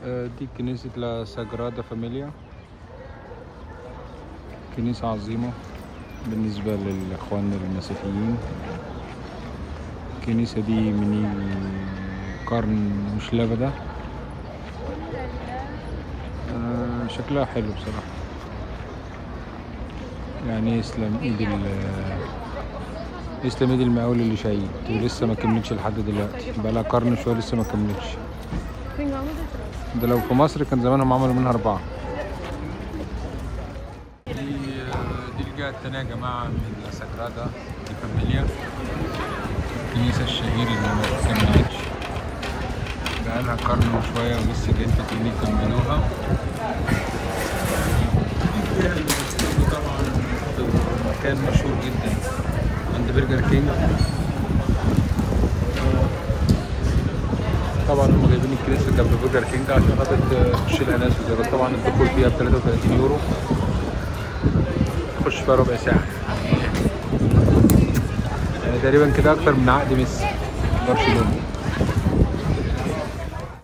آه، دي كنيسة لا ساجرادا فاميليا كنيسة عظيمة بالنسبة للإخوان المسيحيين الكنيسة دي من القرن مش لبدة آه، شكلها حلو بصراحة يعني يسلم ايد ال يسلم ايد المقاول اللي شايل ولسه ما كملتش لحد دلوقتي بقالها قرن شوية لسه ما كملتش Vengamos detrás. ده لو في مصر كان زمانهم عملوا منها أربعة دي دي الجهة التانية يا جماعة من لا ساجرادا دي فاميليا الكنيسة الشهيرة اللي ما كملتش بقالها قرن وشوية ولسه جايين في يكملوها طبعا مكان مشهور جدا عند برجر كينج طبعا هم جايبين الكنيسه جنب برجر كينج عشان خاطر تخش لها ناس وزيارات طبعا الدخول فيها ب 33 يورو تخش فيها ربع ساعه يعني تقريبا كده اكتر من عقد ميسي في برشلونه